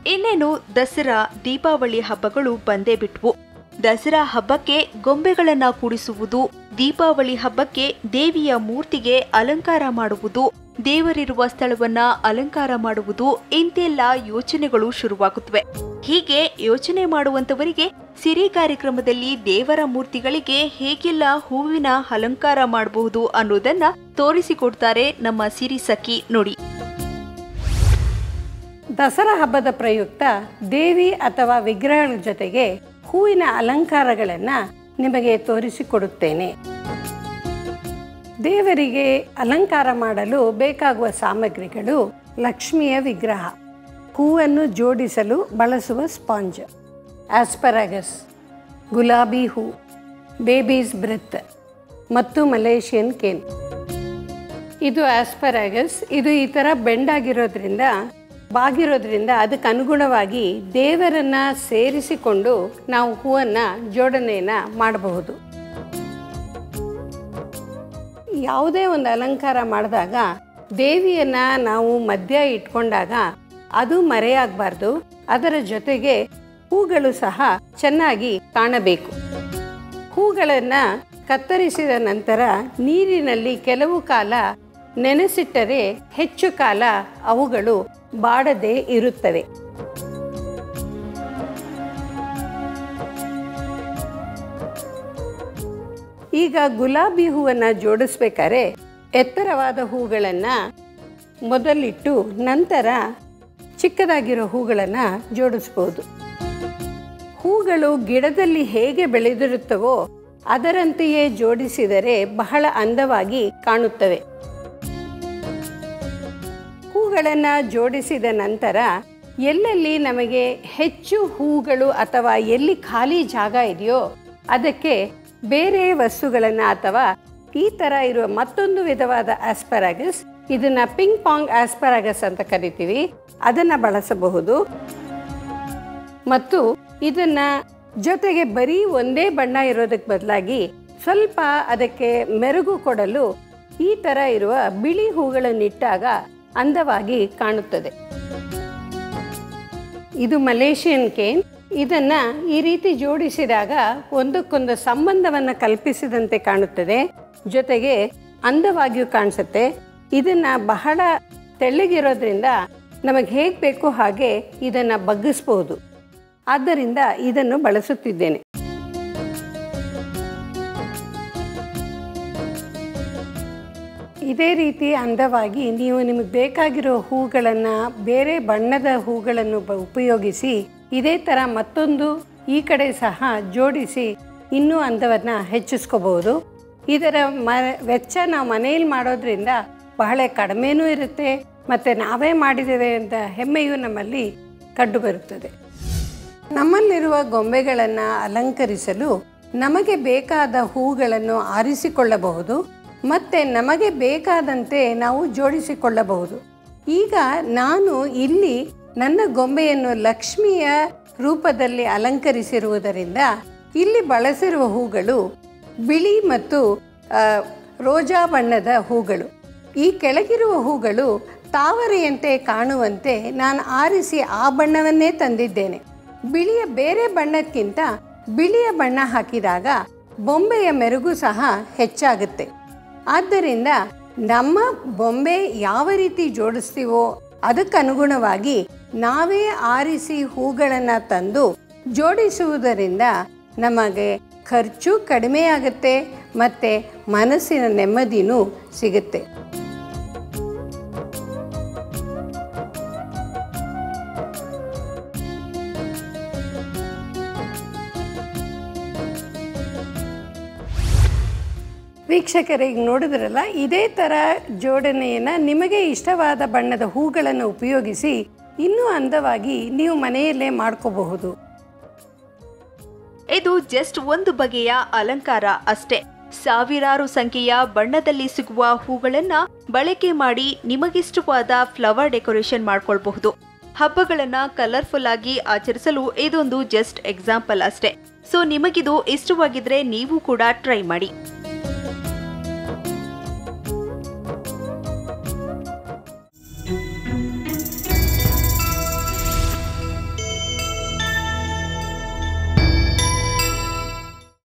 ಇನ್ನೇನು ದಸರಾ ದೀಪಾವಳಿ ಹಬ್ಬಗಳು ಬಂದೇ ಬಿಟ್ವು ದಸರಾ ಹಬ್ಬಕ್ಕೆ ಗೊಂಬೆಗಳನ್ನ ಕೂಡಿಸುವುದು ದೀಪಾವಳಿ ಹಬ್ಬಕ್ಕೆ ದೇವಿಯ ಮೂರ್ತಿಗೆ ಅಲಂಕಾರ ಮಾಡುವುದು ದೇವರಿರುವ ಸ್ಥಳವನ್ನ ಅಲಂಕಾರ ಮಾಡುವುದು ಇಂತೆಲ್ಲ ಯೋಚನೆಗಳು ಶುರುವಾಗುತ್ತವೆ ಹೀಗೆ ಯೋಚನೆ ಮಾಡುವಂತವರಿಗೆ ಸಿರಿ ಕಾರ್ಯಕ್ರಮದಲ್ಲಿ ದೇವರ ಮೂರ್ತಿಗಳಿಗೆ ಹೇಗೆಲ್ಲ ಹೂವಿನ ಅಲಂಕಾರ ಮಾಡಬಹುದು ಅನ್ನೋದನ್ನ ತೋರಿಸಿಕೊಡ್ತಾರೆ ನಮ್ಮ ಸಿರಿ ಸಖಿ ನೋಡಿ ದಸರಾ ಹಬ್ಬದ ಪ್ರಯುಕ್ತ ದೇವಿ ಅಥವಾ ವಿಗ್ರಹಗಳ ಜೊತೆಗೆ ಹೂವಿನ ಅಲಂಕಾರಗಳನ್ನು ನಿಮಗೆ ತೋರಿಸಿಕೊಡುತ್ತೇನೆ ದೇವರಿಗೆ ಅಲಂಕಾರ ಮಾಡಲು ಬೇಕಾಗುವ ಸಾಮಗ್ರಿಗಳು ಲಕ್ಷ್ಮಿಯ ವಿಗ್ರಹ ಹೂವನ್ನು ಜೋಡಿಸಲು ಬಳಸುವ ಸ್ಪಾಂಜ್ ಆಸ್ಪರಾಗಸ್ ಗುಲಾಬಿ ಹೂ ಬೇಬೀಸ್ ಬ್ರೆತ್ ಮತ್ತು ಮಲೇಷಿಯನ್ ಕೇನ್ ಇದು ಆಸ್ಪರಾಗಸ್ ಇದು ಈ ಥರ ಬೆಂಡಾಗಿರೋದ್ರಿಂದ ಬಾಗಿರೋದ್ರಿಂದ ಅದಕ್ಕೆ ಅನುಗುಣವಾಗಿ ದೇವರನ್ನ ಸೇರಿಸಿಕೊಂಡು ನಾವು ಹೂವನ್ನು ಜೋಡಣೆಯನ್ನು ಮಾಡಬಹುದು ಯಾವುದೇ ಒಂದು ಅಲಂಕಾರ ಮಾಡಿದಾಗ ದೇವಿಯನ್ನ ನಾವು ಮಧ್ಯ ಇಟ್ಕೊಂಡಾಗ ಅದು ಮರೆಯಾಗಬಾರ್ದು ಅದರ ಜೊತೆಗೆ ಹೂಗಳು ಸಹ ಚೆನ್ನಾಗಿ ಕಾಣಬೇಕು ಹೂಗಳನ್ನು ಕತ್ತರಿಸಿದ ನಂತರ ನೀರಿನಲ್ಲಿ ಕೆಲವು ಕಾಲ ನೆನೆಸಿಟ್ಟರೆ ಹೆಚ್ಚು ಕಾಲ ಅವುಗಳು ಬಾಡದೆ ಇರುತ್ತವೆ ಈಗ ಗುಲಾಬಿ ಹೂವನ್ನು ಜೋಡಿಸ್ಬೇಕಾದ್ರೆ ಎತ್ತರವಾದ ಹೂಗಳನ್ನು ಮೊದಲಿಟ್ಟು ನಂತರ ಚಿಕ್ಕದಾಗಿರೋ ಹೂಗಳನ್ನು ಜೋಡಿಸ್ಬೋದು ಹೂಗಳು ಗಿಡದಲ್ಲಿ ಹೇಗೆ ಬೆಳೆದಿರುತ್ತವೋ ಅದರಂತೆಯೇ ಜೋಡಿಸಿದರೆ ಬಹಳ ಅಂದವಾಗಿ ಕಾಣುತ್ತವೆ ಹೂಗಳನ್ನು ಜೋಡಿಸಿದ ನಂತರ ಎಲ್ಲೆಲ್ಲಿ ನಮಗೆ ಹೆಚ್ಚು ಹೂಗಳು ಅಥವಾ ಎಲ್ಲಿ ಖಾಲಿ ಜಾಗ ಇದೆಯೋ ಅದಕ್ಕೆ ಬೇರೆ ವಸ್ತುಗಳನ್ನು ಅಥವಾ ಈ ಥರ ಇರುವ ಮತ್ತೊಂದು ವಿಧವಾದ ಆಸ್ಪರಾಗಸ್ ಇದನ್ನ ಪಿಂಗ್ ಪಾಂಗ್ ಆಸ್ಪರಾಗಸ್ ಅಂತ ಕರಿತೀವಿ ಅದನ್ನ ಬಳಸಬಹುದು ಮತ್ತು ಇದನ್ನ ಜೊತೆಗೆ ಬರೀ ಒಂದೇ ಬಣ್ಣ ಇರೋದಕ್ಕೆ ಬದಲಾಗಿ ಸ್ವಲ್ಪ ಅದಕ್ಕೆ ಮೆರುಗು ಕೊಡಲು ಈ ಥರ ಇರುವ ಬಿಳಿ ಹೂಗಳನ್ನಿಟ್ಟಾಗ ಅಂದವಾಗಿ ಕಾಣುತ್ತದೆ ಇದು ಮಲೇಷಿಯನ್ ಕೇನ್ ಇದನ್ನ ಈ ರೀತಿ ಜೋಡಿಸಿದಾಗ ಒಂದಕ್ಕೊಂದು ಸಂಬಂಧವನ್ನು ಕಲ್ಪಿಸಿದಂತೆ ಕಾಣುತ್ತದೆ ಜೊತೆಗೆ ಅಂದವಾಗಿಯೂ ಕಾಣಿಸುತ್ತೆ ಇದನ್ನ ಬಹಳ ತೆಳ್ಳಗಿರೋದ್ರಿಂದ ನಮಗೆ ಹೇಗೆ ಬೇಕೋ ಹಾಗೆ ಇದನ್ನ ಬಗ್ಗಿಸ್ಬೋದು ಆದ್ದರಿಂದ ಇದನ್ನು ಬಳಸುತ್ತಿದ್ದೇನೆ ಇದೇ ರೀತಿ ಅಂದವಾಗಿ ನೀವು ನಿಮಗೆ ಬೇಕಾಗಿರೋ ಹೂಗಳನ್ನು ಬೇರೆ ಬಣ್ಣದ ಹೂಗಳನ್ನು ಬ- ಉಪಯೋಗಿಸಿ ಇದೇ ಥರ ಮತ್ತೊಂದು ಈ ಕಡೆ ಸಹ ಜೋಡಿಸಿ ಇನ್ನೂ ಅಂದವನ್ನು ಹೆಚ್ಚಿಸ್ಕೋಬಹುದು ಇದರ ಮ ವೆಚ್ಚ ನಾವು ಮನೆಯಲ್ಲಿ ಮಾಡೋದ್ರಿಂದ ಬಹಳ ಕಡಿಮೆನೂ ಇರುತ್ತೆ ಮತ್ತು ನಾವೇ ಮಾಡಿದ್ದೇವೆ ಅಂತ ಹೆಮ್ಮೆಯು ನಮ್ಮಲ್ಲಿ ಕಂಡುಬರುತ್ತದೆ ನಮ್ಮಲ್ಲಿರುವ ಗೊಂಬೆಗಳನ್ನು ಅಲಂಕರಿಸಲು ನಮಗೆ ಬೇಕಾದ ಹೂಗಳನ್ನು ಆರಿಸಿಕೊಳ್ಳಬಹುದು ಮತ್ತು ನಮಗೆ ಬೇಕಾದಂತೆ ನಾವು ಜೋಡಿಸಿಕೊಳ್ಳಬಹುದು ಈಗ ನಾನು ಇಲ್ಲಿ ನನ್ನ ಗೊಂಬೆಯನ್ನು ಲಕ್ಷ್ಮಿಯ ರೂಪದಲ್ಲಿ ಅಲಂಕರಿಸಿರುವುದರಿಂದ ಇಲ್ಲಿ ಬಳಸಿರುವ ಹೂಗಳು ಬಿಳಿ ಮತ್ತು ಆ, ರೋಜಾ ಬಣ್ಣದ ಹೂಗಳು ಈ ಕೆಳಗಿರುವ ಹೂಗಳು ತಾವರೆಯಂತೆ ಕಾಣುವಂತೆ ನಾನು ಆರಿಸಿ ಆ ಬಣ್ಣವನ್ನೇ ತಂದಿದ್ದೇನೆ ಬಿಳಿಯ ಬೇರೆ ಬಣ್ಣಕ್ಕಿಂತ ಬಿಳಿಯ ಬಣ್ಣ ಹಾಕಿದಾಗ ಬೊಂಬೆಯ ಮೆರುಗು ಸಹ ಹೆಚ್ಚಾಗುತ್ತೆ ಆದ್ದರಿಂದ ನಮ್ಮ ಬೊಂಬೆ ಯಾವ ರೀತಿ ಜೋಡಿಸ್ತೀವೋ ಅದಕ್ಕನುಗುಣವಾಗಿ ನಾವೇ ಆರಿಸಿ ಹೂಗಳನ್ನು ತಂದು ಜೋಡಿಸುವುದರಿಂದ ನಮಗೆ ಖರ್ಚು ಕಡಿಮೆಯಾಗುತ್ತೆ ಮತ್ತು ಮನಸ್ಸಿನ ನೆಮ್ಮದಿನೂ ಸಿಗುತ್ತೆ ವೀಕ್ಷಕರೇ ಈಗ ನೋಡಿದ್ರಲ್ಲ ಇದೇ ಥರ ಜೋಡಣೆಯನ್ನು ನಿಮಗೆ ಇಷ್ಟವಾದ ಬಣ್ಣದ ಹೂಗಳನ್ನು ಉಪಯೋಗಿಸಿ ಇನ್ನೂ ಅಂದವಾಗಿ ನೀವು ಮನೆಯಲ್ಲೇ ಮಾಡ್ಕೋಬಹುದು ಇದು ಜಸ್ಟ್ ಒಂದು ಬಗೆಯ ಅಲಂಕಾರ ಅಷ್ಟೇ ಸಾವಿರಾರು ಸಂಖ್ಯೆಯ ಬಣ್ಣದಲ್ಲಿ ಸಿಗುವ ಹೂಗಳನ್ನ ಬಳಕೆ ಮಾಡಿ ನಿಮಗಿಷ್ಟವಾದ ಫ್ಲವರ್ ಡೆಕೋರೇಷನ್ ಮಾಡ್ಕೊಳ್ಬಹುದು ಹಬ್ಬಗಳನ್ನ ಕಲರ್ಫುಲ್ ಆಗಿ ಆಚರಿಸಲು ಇದೊಂದು ಜಸ್ಟ್ ಎಕ್ಸಾಂಪಲ್ ಅಷ್ಟೇ ಸೊ ನಿಮಗಿದು ಇಷ್ಟವಾಗಿದ್ರೆ ನೀವು ಕೂಡ ಟ್ರೈ ಮಾಡಿ